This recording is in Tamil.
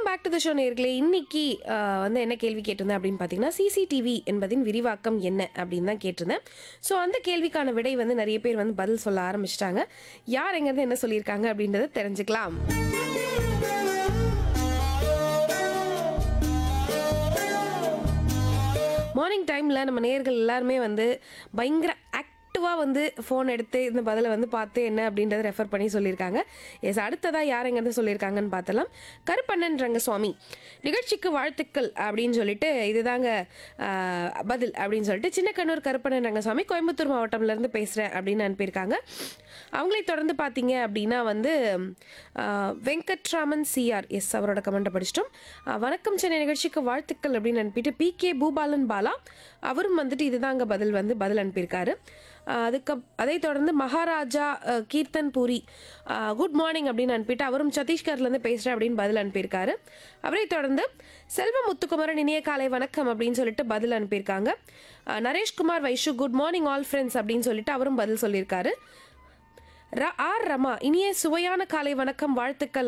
பேக் டு த ஷோ நேர்களே இன்னைக்கு ஆஹ், வந்து என்ன கேள்வி கேட்டிருந்தேன் அப்படின்னு பார்த்தீங்கன்னா சிசிடிவி என்பதின் விரிவாக்கம் என்ன அப்படின்னு தான் கேட்டிருந்தேன் ஸோ அந்த கேள்விக்கான விடை வந்து நிறைய பேர் வந்து பதில் சொல்ல ஆரம்பிச்சிட்டாங்க யார் எங்கேருந்து என்ன சொல்லியிருக்காங்க அப்படின்றத தெரிஞ்சுக்கலாம் மார்னிங் டைமில் நம்ம நேர்கள் எல்லாருமே வந்து பயங்கர ஆக்டிவாக வந்து ஃபோன் எடுத்து இந்த பதிலை வந்து பார்த்து என்ன அப்படின்றத ரெஃபர் பண்ணி சொல்லியிருக்காங்க எஸ் அடுத்ததாக யார் எங்கேருந்து சொல்லியிருக்காங்கன்னு பார்த்தலாம் கருப்பண்ணன் ரங்கசுவாமி நிகழ்ச்சிக்கு வாழ்த்துக்கள் அப்படின்னு சொல்லிட்டு இதுதாங்க ஆஹ், பதில் அப்படின்னு சொல்லிட்டு சின்னக்கண்ணூர் கருப்பண்ணன் ரங்கசுவாமி கோயம்புத்தூர் மாவட்டம்லேருந்து பேசுகிறேன் அப்படின்னு அனுப்பியிருக்காங்க அவங்களை தொடர்ந்து பார்த்தீங்க அப்படின்னா வந்து ஆஹ், வெங்கட்ராமன் சிஆர் எஸ் அவரோட கமெண்ட்டை படிச்சிட்டோம் ஆஹ், வணக்கம் சென்னை நிகழ்ச்சிக்கு வாழ்த்துக்கள் அப்படின்னு அனுப்பிட்டு பி கே பூபாலன் பாலா அவரும் வந்துட்டு இதுதாங்க பதில் வந்து பதில் அனுப்பியிருக்காரு ஆஹ், அதுக்கு அதை தொடர்ந்து மகாராஜா ஆஹ், கீர்த்தன் பூரி குட் மார்னிங் அப்படின்னு அனுப்பிட்டு அவரும் சத்தீஸ்கர்லேருந்து பேசுகிறேன் அப்படின்னு பதில் அனுப்பியிருக்காரு அவரை தொடர்ந்து செல்வ முத்துக்குமரன் இனிய காலை வணக்கம் அப்படின்னு சொல்லிட்டு பதில் அனுப்பியிருக்காங்க ஆஹ், Nareshkumar Vaishu good morning all friends அப்படின்னு சொல்லிட்டு அவரும் பதில் சொல்லியிருக்காரு ர ஆர் ரமா இனிய சுவையான காலை வணக்கம் வாழ்த்துக்கள்